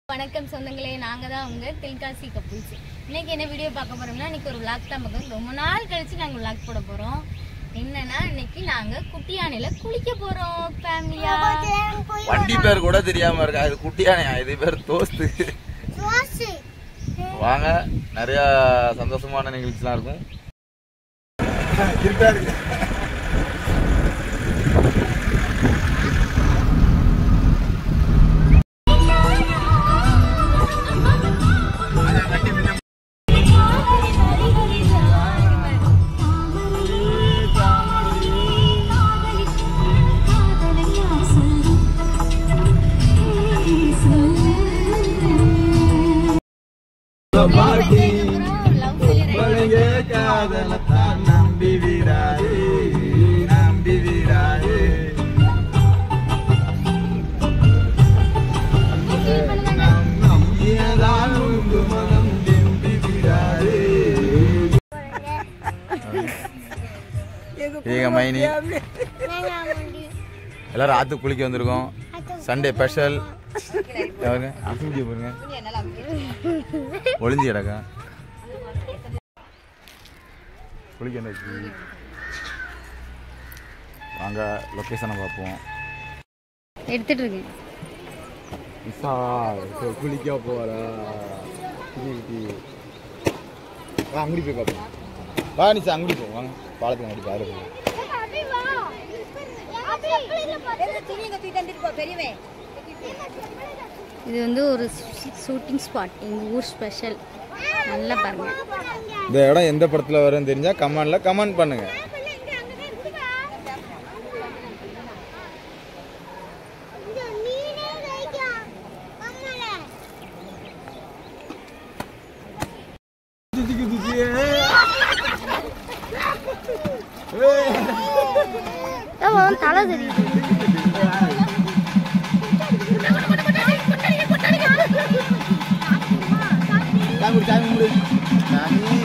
வணக்கம் சொந்தங்களே நாங்கள் தான் உங்க தென்காசி கப்புள்ஸ் இன்னைக்கு என்ன வீடியோ பார்க்க போறோம்னா இன்னைக்கு ஒரு vlog தான் பார்க்கணும் ரொம்ப நாள் கழிச்சு நாங்கள் vlog போட போறோம் என்னன்னா இன்னைக்கு நாங்க குட்டி யானையில குளிக்க போறோம் ஃபேமிலியா வண்டி பேர் கூட தெரியாம இருக்கா இது குட்டியானையா இது பேர் தோஸ்து வாங்க நிறைய சந்தோஷமான நிகழ்ச்சிலாம் இருக்கும் இருட்டா இருக்கு நம்பி விடாது நம்பி விடாது நம்பியதால் உண்டு மனம் நம்பி விடாது ஏங்க மைனி எல்லாரும் ஆத்து குளிக்க வந்திருக்கோம் சண்டே ஸ்பெஷல் பாருங்க ஆத்து வீடியோ பாருங்க ஒளிஞ்சு கிடக்கா குளிக்க வந்தாச்சு வாங்க லொக்கேஷனை பார்ப்போம் எடுத்துட்டு இருக்கேன் இசா குளிக்க போறா வா அங்குடி போய் பார்ப்போம் வா நிசா அங்குடி போ வாங்க பாலத்துக்கு அங்குடி பாரு இது வந்து ஒரு ஷூட்டிங் ஸ்பாட் எங்க ஊர் ஸ்பெஷல் நல்லா பாருங்க இந்த இடம் எந்த படத்துல வரும்னு தெரிஞ்சா கமெண்ட்ல கமெண்ட் பண்ணுங்க தலை தெரியுது சாமி சாமி முடி சாமி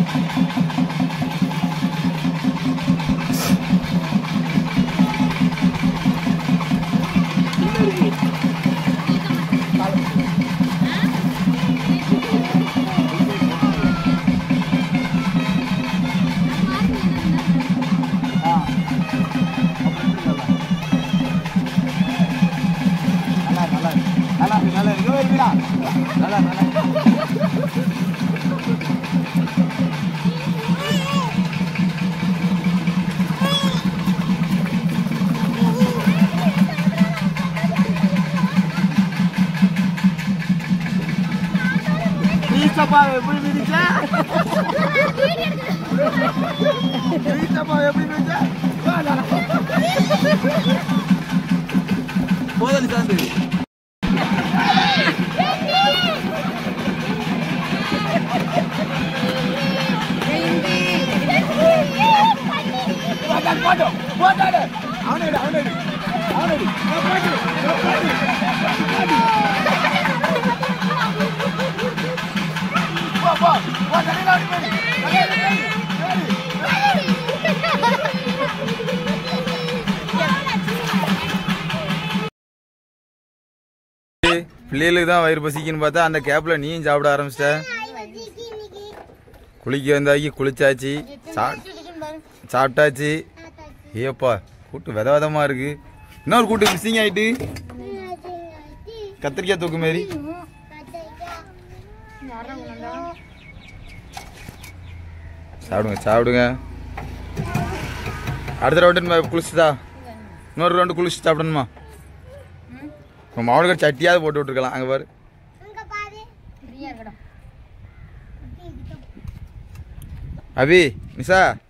நல்லா நல்லா நல்லா நல்லா இங்க வருவீடா நல்லா நல்லா நீச்சப்பா எப்படி மிதிச்ச நீச்சப்பா எப்படி மிதிச்ச போதலி சாந்து அவனோடு அவனோடு அவனோடு போ போ போ தண்ணில ஓடி போய் பிள்ளைகளுக்கு தான் வயிறு பசிக்குன்னு பார்த்தா அந்த கேப்ல நீயும் சாப்பிட ஆரம்பிச்சிட்ட குளிக்க வந்தாக்கி குளிச்சாச்சு சா- சாப்பிட்டாச்சு ஏப்பா கூட்டு வித விதமா இருக்கு இன்னொரு கூட்டு மிஸ்ஸிங் ஆயிட்டு கத்திரிக்காய் தூக்கு மாரி சாப்பிடுங்க சாப்பிடுங்க அடுத்த ரவுண்டு குளிச்சுதா இன்னொரு ரவுண்டு குளிச்சு சாப்பிடணுமா உன் மாவனுக்கு சட்டியாவது போட்டு விட்டுருக்கலாம் அங்கே பாரு அபி நிஷா